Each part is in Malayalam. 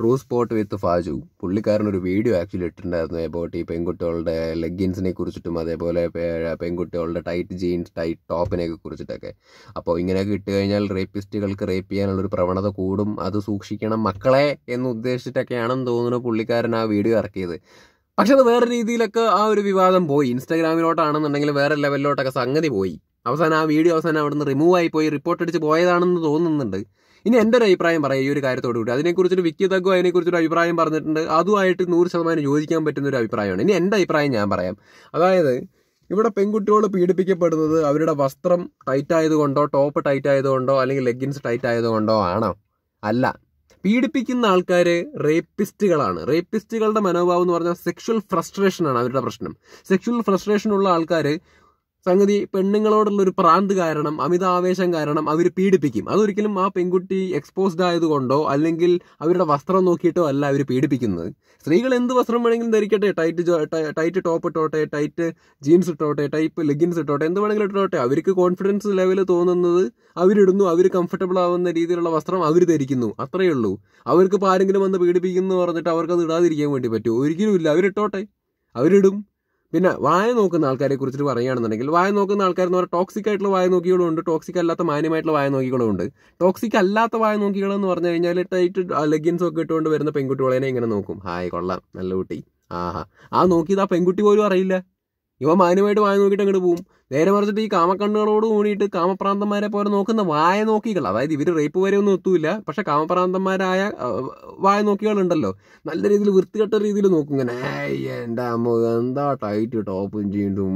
ട്രൂ സ്പോട്ട് വിത്ത് ഫാജു പുള്ളിക്കാരൻ ഒരു വീഡിയോ ആക്ച്വലി ഇട്ടിട്ടുണ്ടായിരുന്നു എബൌട്ട് ഈ പെൺകുട്ടികളുടെ ലെഗിൻസിനെ കുറിച്ചിട്ടും അതേപോലെ പെ- പെൺകുട്ടികളുടെ ടൈറ്റ് ജീൻസ് ടൈറ്റ് ടോപ്പിനെ കുറിച്ചിട്ടൊക്കെ അപ്പോൾ ഇങ്ങനെയൊക്കെ ഇട്ട് കഴിഞ്ഞാൽ റേപ്പിസ്റ്റുകൾക്ക് റേപ്പ് ചെയ്യാനുള്ള ഒരു പ്രവണത കൂടും അത് സൂക്ഷിക്കണം മക്കളെ എന്ന് ഉദ്ദേശിച്ചിട്ടൊക്കെയാണെന്ന് തോന്നുന്നു പുള്ളിക്കാരൻ ആ വീഡിയോ ഇറക്കിയത് പക്ഷെ അത് വേറെ രീതിയിലൊക്കെ ആ ഒരു വിവാദം പോയി ഇൻസ്റ്റാഗ്രാമിലോട്ടാണെന്നുണ്ടെങ്കിൽ വേറെ ലെവലിലോട്ടൊക്കെ സംഗതി പോയി അവസാനം ആ വീഡിയോ അവസാനം അവിടുന്ന് റിമൂവ് ആയി പോയി റിപ്പോർട്ട് അടിച്ച് പോയതാണെന്ന് തോന്നുന്നുണ്ട് ഇനി എൻ്റെ ഒരു അഭിപ്രായം പറയാം ഈ ഒരു കാര്യത്തോട് കൂടി അതിനെക്കുറിച്ചൊരു വിക്കി തഗ്ഗോ അതിനെക്കുറിച്ചൊരു അഭിപ്രായം പറഞ്ഞിട്ടുണ്ട് അതുമായിട്ട് നൂറ് ശതമാനം യോജിക്കാൻ പറ്റുന്ന ഒരു അഭിപ്രായമാണ് ഇനി എൻ്റെ അഭിപ്രായം ഞാൻ പറയാം അതായത് ഇവിടെ പെൺകുട്ടികൾ പീഡിപ്പിക്കപ്പെടുന്നത് അവരുടെ വസ്ത്രം ടൈറ്റ് ആയതുകൊണ്ടോ ടോപ്പ് ടൈറ്റ് ആയതുകൊണ്ടോ അല്ലെങ്കിൽ ലെഗിൻസ് ടൈറ്റ് ആയതുകൊണ്ടോ ആണോ അല്ല പീഡിപ്പിക്കുന്ന ആൾക്കാർ റേപ്പിസ്റ്റുകളാണ് റേപ്പിസ്റ്റുകളുടെ മനോഭാവം എന്ന് പറഞ്ഞാൽ സെക്ഷൽ ഫ്രസ്ട്രേഷൻ ആണ് അവരുടെ പ്രശ്നം സെക്ഷൽ ഫ്രസ്ട്രേഷൻ ഉള്ള ആൾക്കാർ സംഗതി പെണ്ണുങ്ങളോടുള്ള ഒരു പ്രാന്ത് കാരണം അമിതാവേശം കാരണം അവർ പീഡിപ്പിക്കും അതൊരിക്കലും ആ പെൺകുട്ടി എക്സ്പോസ്ഡ് ആയതുകൊണ്ടോ അല്ലെങ്കിൽ അവരുടെ വസ്ത്രം നോക്കിയിട്ടോ അല്ല അവർ പീഡിപ്പിക്കുന്നത് സ്ത്രീകൾ എന്ത് വസ്ത്രം വേണമെങ്കിലും ധരിക്കട്ടെ ടൈറ്റ് ജോ- ടൈ- ടൈറ്റ് ടോപ്പ് ഇട്ടോട്ടെ ടൈറ്റ് ജീൻസ് ഇട്ടോട്ടെ ടൈപ്പ് ലെഗിൻസ് ഇട്ടോട്ടെ എന്ത് വേണമെങ്കിലും ഇട്ടോട്ടെ അവർക്ക് കോൺഫിഡൻസ് ലെവൽ തോന്നുന്നത് അവരിടുന്നു അവർ കംഫർട്ടബിൾ ആവുന്ന രീതിയിലുള്ള വസ്ത്രം അവർ ധരിക്കുന്നു അത്രയേ ഉള്ളൂ അവർക്ക് ഇപ്പോൾ ആരെങ്കിലും വന്ന് പീഡിപ്പിക്കുന്നു പറഞ്ഞിട്ട് അവർക്കത് ഇടാതിരിക്കാൻ വേണ്ടി പറ്റുമോ ഒരിക്കലും ഇല്ല അവരിട്ടോട്ടെ അവരിടും പിന്നെ വായ നോക്കുന്ന ആൾക്കാരെ കുറിച്ചിട്ട് പറയുകയാണെന്നുണ്ടെങ്കിൽ വായ നോക്കുന്ന ആൾക്കാർ എന്ന് പറഞ്ഞാൽ ടോക്സിക് ആയിട്ടുള്ള വായ നോക്കികളും ഉണ്ട് ടോക്സിക് അല്ലാത്ത മാന്യമായിട്ടുള്ള വായ നോക്കികളും ഉണ്ട് ടോക്സിക് അല്ലാത്ത വായ നോക്കികൾ എന്ന് പറഞ്ഞു കഴിഞ്ഞാൽ ടൈറ്റ് ലെഗിൻസ് ഒക്കെ ഇട്ടുകൊണ്ട് വരുന്ന പെൺകുട്ടികളെ ഇങ്ങനെ നോക്കും ഹായ് കൊള്ളാം നല്ല കുട്ടി ആഹാ ആ നോക്കിയത് ആ പെൺകുട്ടി പോലും അറിയില്ല ഇവ മാന്യമായിട്ട് വായ നോക്കിയിട്ട് അങ്ങോട്ട് പോകും നേരെ മറിച്ചിട്ട് ഈ കാമക്കണ്ണുകളോട് കൂടിയിട്ട് കാമപ്രാന്തന്മാരെ പോലെ നോക്കുന്ന വായ നോക്കികൾ അതായത് ഇവർ റേപ്പ് വരെ ഒന്നും എത്തൂല പക്ഷെ കാമപ്രാന്തന്മാരായ ആ, വായ നോക്കികളുണ്ടല്ലോ നല്ല രീതിയിൽ വൃത്തികെട്ട രീതിയിൽ നോക്കും ഇങ്ങനെ "ഏയ്, എൻ്റെ അമ്മ എന്താ ടൈറ്റ് ടോപ്പും ജീൻസും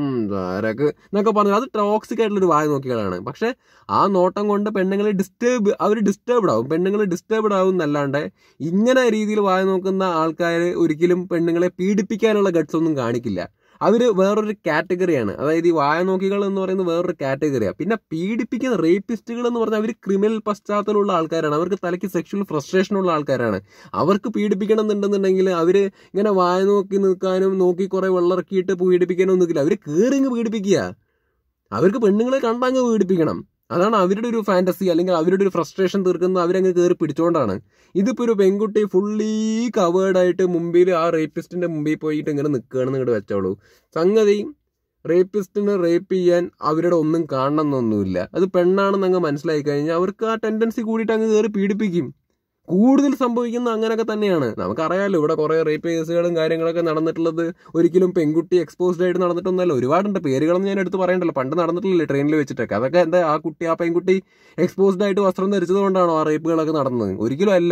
ആരൊക്കെ എന്നൊക്കെ പറഞ്ഞു അത് ടോക്സിക് ആയിട്ടുള്ള ഒരു വായ നോക്കികളാണ് പക്ഷെ ആ നോട്ടം കൊണ്ട് പെണ്ണുങ്ങളെ ഡിസ്റ്റർബ് അവർ ഡിസ്റ്റർബ്ഡ് ആവും പെണ്ണുങ്ങൾ ഡിസ്റ്റർബ്ഡ് ആവും എന്നല്ലാണ്ട് ഇങ്ങനെ രീതിയിൽ വായ നോക്കുന്ന ആൾക്കാർ ഒരിക്കലും പെണ്ണുങ്ങളെ പീഡിപ്പിക്കാനുള്ള ഗട്ട്സ് ഒന്നും കാണിക്കില്ല അവർ വേറൊരു കാറ്റഗറിയാണ് അതായത് ഈ വായ നോക്കികൾ എന്ന് പറയുന്നത് വേറൊരു കാറ്റഗറിയാണ് പിന്നെ പീഡിപ്പിക്കുന്ന റേപ്പിസ്റ്റുകൾ എന്ന് പറഞ്ഞാൽ അവർ ക്രിമിനൽ പശ്ചാത്തലമുള്ള ആൾക്കാരാണ് അവർക്ക് തലയ്ക്ക് സെക്ഷൽ ഫ്രസ്ട്രേഷൻ ഉള്ള ആൾക്കാരാണ് അവർക്ക് പീഡിപ്പിക്കണം എന്നുണ്ടെന്നുണ്ടെങ്കിൽ അവർ ഇങ്ങനെ വായ നോക്കി നിൽക്കാനും നോക്കി കുറെ വെള്ളറക്കിയിട്ട് പീഡിപ്പിക്കാനും നിൽക്കില്ല അവർ കയറിങ്ങ് പീഡിപ്പിക്കുക അവർക്ക് പെണ്ണുങ്ങളെ കണ്ടങ്ങ് പീഡിപ്പിക്കണം അതാണ് അവരുടെ ഒരു ഫാന്റസി അല്ലെങ്കിൽ അവരുടെ ഒരു ഫ്രസ്ട്രേഷൻ തീർക്കുന്നത് അവരങ്ങ് കയറി പിടിച്ചോണ്ടാണ് ഇതിപ്പോ ഒരു പെൺകുട്ടി ഫുള്ളി കവേർഡ് ആയിട്ട് മുമ്പിൽ ആ റേപ്പിസ്റ്റിന്റെ മുമ്പിൽ പോയിട്ട് ഇങ്ങനെ നിൽക്കുകയാണെന്ന് ഇങ്ങോട്ട് വെച്ചോളൂ സംഗതി റേപ്പിസ്റ്റിനെ റേപ്പ് ചെയ്യാൻ അവരുടെ ഒന്നും കാണണമെന്നൊന്നുമില്ല അത് പെണ്ണാണെന്ന് അങ്ങ് മനസ്സിലായി കഴിഞ്ഞാൽ അവർക്ക് ആ ടെൻഡൻസി കൂടിയിട്ട് അങ്ങ് കയറി പീഡിപ്പിക്കും കൂടുതൽ സംഭവിക്കുന്ന അങ്ങനെയൊക്കെ തന്നെയാണ് നമുക്കറിയാലോ ഇവിടെ കുറെ റേപ്പ് കേസുകളും കാര്യങ്ങളൊക്കെ നടന്നിട്ടുള്ളത് ഒരിക്കലും പെൺകുട്ടി എക്സ്പോസ്ഡ് ആയിട്ട് നടന്നിട്ടൊന്നല്ല ഒരുപാടുണ്ട് പേരുകളൊന്നും ഞാൻ എടുത്ത് പറയണ്ടല്ലോ പണ്ട് നടന്നിട്ടില്ലേ ട്രെയിനിൽ വെച്ചിട്ടൊക്കെ അതൊക്കെ എന്താ ആ കുട്ടി ആ പെൺകുട്ടി എക്സ്പോസ്ഡ് ആയിട്ട് വസ്ത്രം ധരിച്ചത് കൊണ്ടാണോ ആ റേപ്പുകളൊക്കെ നടന്നത് ഒരിക്കലും അല്ല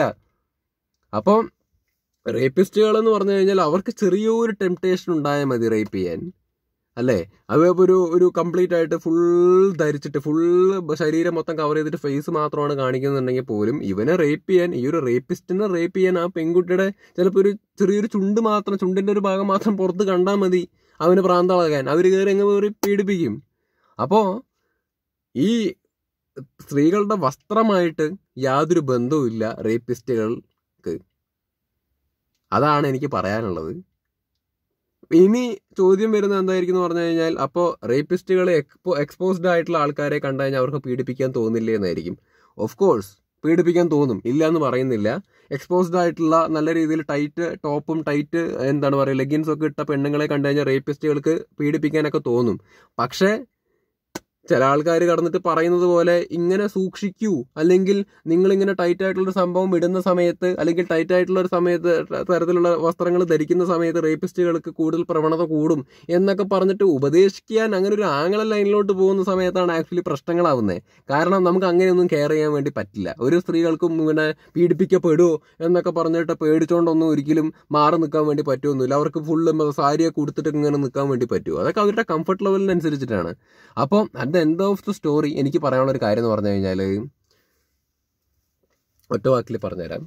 അപ്പം റേപ്പിസ്റ്റുകൾ എന്ന് പറഞ്ഞു കഴിഞ്ഞാൽ അവർക്ക് ചെറിയൊരു ടെംപ്ടേഷൻ ഉണ്ടായാൽ മതി റേപ്പ് ചെയ്യാൻ അല്ലേ അത് ഇപ്പൊ ഒരു ഒരു കംപ്ലീറ്റ് ആയിട്ട് ഫുൾ ധരിച്ചിട്ട് ഫുൾ ശരീരം മൊത്തം കവർ ചെയ്തിട്ട് ഫേസ് മാത്രമാണ് കാണിക്കുന്നുണ്ടെങ്കിൽ പോലും ഇവനെ റേപ്പ് ചെയ്യാൻ ഈ ഒരു റേപ്പിസ്റ്റിനെ റേപ്പ് ചെയ്യാൻ ആ പെൺകുട്ടിയുടെ ചിലപ്പോൾ ഒരു ചെറിയൊരു ചുണ്ട് മാത്രം ചുണ്ടിന്റെ ഒരു ഭാഗം മാത്രം പുറത്ത് കണ്ടാൽ മതി അവന് പ്രാന്തളകാൻ അവർ കയറി അങ്ങ് കയറി പീഡിപ്പിക്കും അപ്പോൾ ഈ സ്ത്രീകളുടെ വസ്ത്രമായിട്ട് യാതൊരു ബന്ധവുമില്ല റേപ്പിസ്റ്റുകൾക്ക് അതാണ് എനിക്ക് പറയാനുള്ളത് ഇനി ചോദ്യം വരുന്നത് എന്തായിരിക്കും എന്ന് പറഞ്ഞു കഴിഞ്ഞാൽ അപ്പോൾ റേപ്പിസ്റ്റുകൾ എക്സ്പോ എക്സ്പോസ്ഡ് ആയിട്ടുള്ള ആൾക്കാരെ കണ്ടു കഴിഞ്ഞാൽ അവർക്ക് പീഡിപ്പിക്കാൻ തോന്നില്ലേ എന്നായിരിക്കും ഓഫ് കോഴ്സ് പീഡിപ്പിക്കാൻ തോന്നും ഇല്ല എന്ന് പറയുന്നില്ല എക്സ്പോസ്ഡ് ആയിട്ടുള്ള നല്ല രീതിയിൽ ടൈറ്റ് ടോപ്പും ടൈറ്റ് എന്താണ് പറയുക ലെഗിൻസ് ഒക്കെ ഇട്ട പെണ്ണുങ്ങളെ കണ്ടു കഴിഞ്ഞാൽ റേപ്പിസ്റ്റുകൾക്ക് പീഡിപ്പിക്കാനൊക്കെ തോന്നും പക്ഷേ ചില ആൾക്കാർ കടന്നിട്ട് പറയുന്നത് പോലെ ഇങ്ങനെ സൂക്ഷിക്കൂ അല്ലെങ്കിൽ നിങ്ങൾ ഇങ്ങനെ ടൈറ്റ് ആയിട്ടുള്ള ഒരു സംഭവം ഇടുന്ന സമയത്ത് അല്ലെങ്കിൽ ടൈറ്റ് ആയിട്ടുള്ള ഒരു സമയത്ത് തരത്തിലുള്ള വസ്ത്രങ്ങൾ ധരിക്കുന്ന സമയത്ത് റേപ്പിസ്റ്റുകൾക്ക് കൂടുതൽ പ്രവണത കൂടും എന്നൊക്കെ പറഞ്ഞിട്ട് ഉപദേശിക്കാൻ അങ്ങനെ ഒരു ആംഗിൾ ലൈനിലോട്ട് പോകുന്ന സമയത്താണ് ആക്ച്വലി പ്രശ്നങ്ങളാവുന്നത് കാരണം നമുക്ക് അങ്ങനെയൊന്നും കെയർ ചെയ്യാൻ വേണ്ടി പറ്റില്ല ഒരു സ്ത്രീകൾക്കും ഇങ്ങനെ പീഡിപ്പിക്കപ്പെടുമോ എന്നൊക്കെ പറഞ്ഞിട്ട് പേടിച്ചോണ്ടൊന്നും ഒരിക്കലും മാറി നിൽക്കാൻ വേണ്ടി പറ്റുമൊന്നുമില്ല അവർക്ക് ഫുള്ള് സാരിയൊക്കെ കൊടുത്തിട്ട് ഇങ്ങനെ നിൽക്കാൻ വേണ്ടി പറ്റുമോ അതൊക്കെ അവരുടെ കംഫർട്ട് ലെവലിനനുസരിച്ചിട്ടാണ് അപ്പം at the end of the story എനിക്ക് പറയാനുള്ള ഒരു കാര്യം എന്ന് പറഞ്ഞു കഴിഞ്ഞാൽ ഒറ്റ വാക്കിൽ പറഞ്ഞുതരാം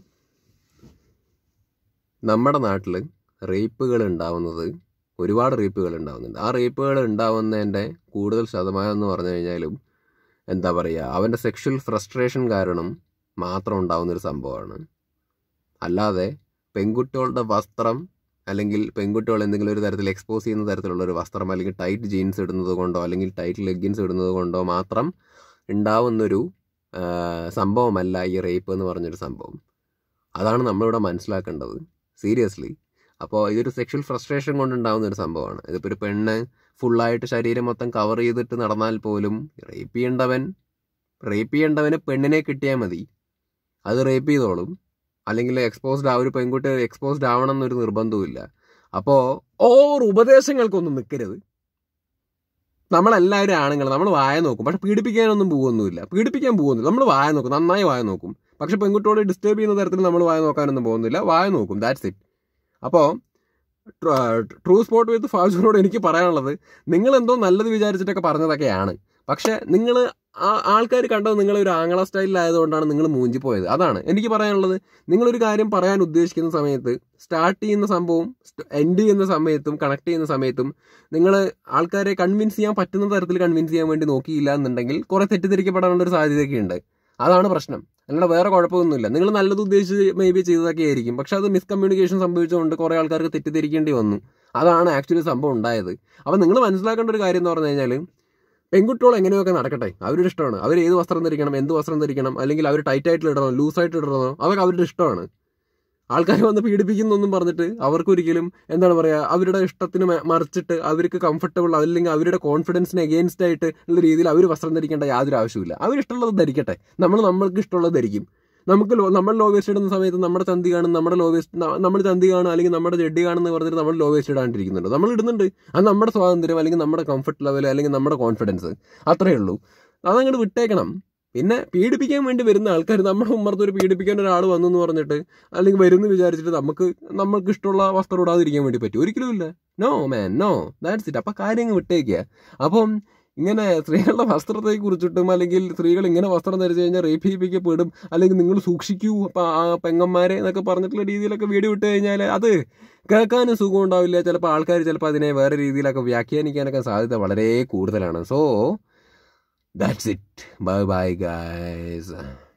നമ്മുടെ നാട്ടിൽ റേപ്പുകൾ ഉണ്ടാവുന്നത് ഒരുപാട് റേപ്പുകൾ ഉണ്ടാവുന്നുണ്ട് ആ റേപ്പുകൾ ഉണ്ടാവുന്നതിൻ്റെ കൂടുതൽ ശതമാനം എന്ന് പറഞ്ഞു കഴിഞ്ഞാലും എന്താ പറയുക അവൻ്റെ സെക്ഷൽ ഫ്രസ്ട്രേഷൻ കാരണം മാത്രം ഉണ്ടാവുന്ന ഒരു സംഭവമാണ് അല്ലാതെ പെൺകുട്ടികളുടെ വസ്ത്രം അല്ലെങ്കിൽ പെൺകുട്ടികൾ എന്തെങ്കിലും ഒരു തരത്തിൽ എക്സ്പോസ് ചെയ്യുന്ന തരത്തിലുള്ള ഒരു വസ്ത്രം അല്ലെങ്കിൽ ടൈറ്റ് ജീൻസ് ഇടുന്നത് കൊണ്ടോ അല്ലെങ്കിൽ ടൈറ്റ് ലെഗിൻസ് ഇടുന്നത് കൊണ്ടോ മാത്രം ഉണ്ടാവുന്നൊരു ആ, സംഭവമല്ല ഈ റേപ്പ് എന്ന് പറഞ്ഞൊരു സംഭവം അതാണ് നമ്മളിവിടെ മനസ്സിലാക്കേണ്ടത് സീരിയസ്ലി അപ്പോൾ ഇതൊരു സെക്ഷൽ ഫ്രസ്ട്രേഷൻ കൊണ്ടുണ്ടാകുന്ന ഒരു സംഭവമാണ് ഇതിപ്പോൾ ഒരു പെണ്ണ് ഫുള്ളായിട്ട് ശരീരം മൊത്തം കവർ ചെയ്തിട്ട് നടന്നാൽ പോലും റേപ്പ് ചെയ്യേണ്ടവൻ റേപ്പ് ചെയ്യേണ്ടവന് പെണ്ണിനെ കിട്ടിയാൽ മതി അത് റേപ്പ് ചെയ്തോളും അല്ലെങ്കിൽ എക്സ്പോസ്ഡ് ആ ഒരു പെൺകുട്ടി എക്സ്പോസ്ഡ് ആവണം എന്നൊരു നിർബന്ധവുമില്ല അപ്പോൾ ഓർ ഉപദേശങ്ങൾക്കൊന്നും നിൽക്കരുത് നമ്മളെല്ലാവരും ആണുങ്ങൾ നമ്മൾ വായ നോക്കും പക്ഷെ പീഡിപ്പിക്കാനൊന്നും പോകുന്നില്ല പീഡിപ്പിക്കാൻ പോകുന്നില്ല നമ്മൾ വായ നോക്കും നന്നായി വായ നോക്കും പക്ഷെ പെൺകുട്ടിയോട് ഡിസ്റ്റർബ് ചെയ്യുന്ന തരത്തിൽ നമ്മൾ വായ നോക്കാനൊന്നും പോകുന്നില്ല വായ നോക്കും ദാറ്റ്സ് ഇറ്റ് അപ്പോൾ ട്രൂ സ്പോട്ട് വിത്ത് ഫാജുനോട് എനിക്ക് പറയാനുള്ളത് നിങ്ങൾ എന്തോ നല്ലത് വിചാരിച്ചിട്ടൊക്കെ പറഞ്ഞതൊക്കെയാണ് പക്ഷെ നിങ്ങൾ ആൾക്കാർ കണ്ടത് നിങ്ങൾ ഒരു ആംഗ്ല സ്റ്റൈലിലായതുകൊണ്ടാണ് നിങ്ങൾ മൂഞ്ചിപ്പോയത് അതാണ് എനിക്ക് പറയാനുള്ളത് നിങ്ങളൊരു കാര്യം പറയാൻ ഉദ്ദേശിക്കുന്ന സമയത്ത് സ്റ്റാർട്ട് ചെയ്യുന്ന സംഭവം എൻഡ് ചെയ്യുന്ന സമയത്തും കണക്ട് ചെയ്യുന്ന സമയത്തും നിങ്ങൾ ആൾക്കാരെ കൺവിൻസ് ചെയ്യാൻ പറ്റുന്ന തരത്തിൽ കൺവിൻസ് ചെയ്യാൻ വേണ്ടി നോക്കിയില്ല എന്നുണ്ടെങ്കിൽ കുറെ തെറ്റിദ്ധരിക്കപ്പെടാനുള്ള ഒരു സാധ്യതയൊക്കെ ഉണ്ട് അതാണ് പ്രശ്നം അല്ലാണ്ട് വേറെ കുഴപ്പമൊന്നുമില്ല നിങ്ങൾ നല്ലത് ഉദ്ദേശിച്ച് മേ ബി ചെയ്തതൊക്കെ ആയിരിക്കും പക്ഷെ അത് മിസ്കമ്മ്യൂണിക്കേഷൻ സംഭവിച്ചുകൊണ്ട് കുറേ ആൾക്കാർക്ക് തെറ്റിദ്ധരിക്കേണ്ടി വന്നു അതാണ് ആക്ച്വലി സംഭവം ഉണ്ടായത് അപ്പോൾ നിങ്ങൾ മനസ്സിലാക്കേണ്ട ഒരു കാര്യം എന്ന് പറഞ്ഞു കഴിഞ്ഞാൽ പെൺകുട്ടികൾ എങ്ങനെയൊക്കെ നടക്കട്ടെ അവരുടെ ഇഷ്ടമാണ് അവർ ഏത് വസ്ത്രം ധരിക്കണം എന്ത് വസ്ത്രം ധരിക്കണം അല്ലെങ്കിൽ അവർ ടൈറ്റ് ആയിട്ട് ഇടണോ ലൂസായിട്ട് ഇടണോ അതൊക്കെ അവരുടെ ഇഷ്ടമാണ് ആൾക്കാർ വന്ന് പീഡിപ്പിക്കുന്നൊന്നും പറഞ്ഞിട്ട് അവർക്കൊരിക്കലും എന്താണ് പറയുക അവരുടെ ഇഷ്ടത്തിന് മറിച്ചിട്ട് അവർക്ക് കംഫർട്ടബിൾ അല്ലെങ്കിൽ അവരുടെ കോൺഫിഡൻസിന് എഗെയിൻസ്റ്റ് ആയിട്ട് ഉള്ള രീതിയിൽ അവർ വസ്ത്രം ധരിക്കേണ്ട യാതൊരു ആവശ്യമില്ല അവരിഷ്ടമുള്ളത് ധരിക്കട്ടെ നമ്മൾ നമ്മൾക്ക് ഇഷ്ടമുള്ളത് ധരിക്കും നമുക്ക് നമ്മൾ ലോ വേസ്റ്റ് ഇടുന്ന സമയത്ത് നമ്മുടെ ചന്തി കാണും നമ്മുടെ ലോ വേസ്റ്റ് നമ്മൾ ചന്തി കാണും അല്ലെങ്കിൽ നമ്മുടെ ജഡ്ഡി കാണുന്ന പറഞ്ഞിട്ട് നമ്മൾ ലോ വേസ്റ്റ് ഇടാണ്ടിരിക്കുന്നുണ്ട് നമ്മൾ ഇടുന്നുണ്ട് അത് നമ്മുടെ സ്വാതന്ത്ര്യം അല്ലെങ്കിൽ നമ്മുടെ കംഫർട്ട് ലെവൽ അല്ലെങ്കിൽ നമ്മുടെ കോൺഫിഡൻസ് അത്രയേ ഉള്ളൂ അതങ്ങോട്ട് വിട്ടേക്കണം പിന്നെ പീഡിപ്പിക്കാൻ വേണ്ടി വരുന്ന ആൾക്കാർ നമ്മുടെ ഉമ്മർത്ത് ഒരു പീഡിപ്പിക്കാൻ ഒരാൾ വന്നു എന്ന് പറഞ്ഞിട്ട് അല്ലെങ്കിൽ വരുന്നു വിചാരിച്ചിട്ട് നമുക്ക് നമ്മൾക്ക് ഇഷ്ടമുള്ള വസ്ത്രം ഇടാതിരിക്കാൻ വേണ്ടി പറ്റും ഒരിക്കലും ഇല്ല no man no that's it അപ്പം കാര്യങ്ങൾ വിട്ടേക്കുക അപ്പം ഇങ്ങനെ സ്ത്രീകളുടെ വസ്ത്രത്തെ കുറിച്ചിട്ടും അല്ലെങ്കിൽ സ്ത്രീകൾ ഇങ്ങനെ വസ്ത്രം ധരിച്ചു കഴിഞ്ഞാൽ റേപ്പ് ചെയ്യിപ്പിക്കപ്പെടും അല്ലെങ്കിൽ നിങ്ങൾ സൂക്ഷിക്കൂ അപ്പം ആ പെങ്ങന്മാരെ എന്നൊക്കെ പറഞ്ഞിട്ടുള്ള രീതിയിലൊക്കെ വീഡിയോ ഇട്ട് കഴിഞ്ഞാൽ അത് കേൾക്കാനും സുഖം ഉണ്ടാവില്ല ചിലപ്പോൾ ആൾക്കാർ ചിലപ്പോൾ അതിനെ വേറെ രീതിയിലൊക്കെ വ്യാഖ്യാനിക്കാനൊക്കെ സാധ്യത വളരെ കൂടുതലാണ് so that's it bye bye guys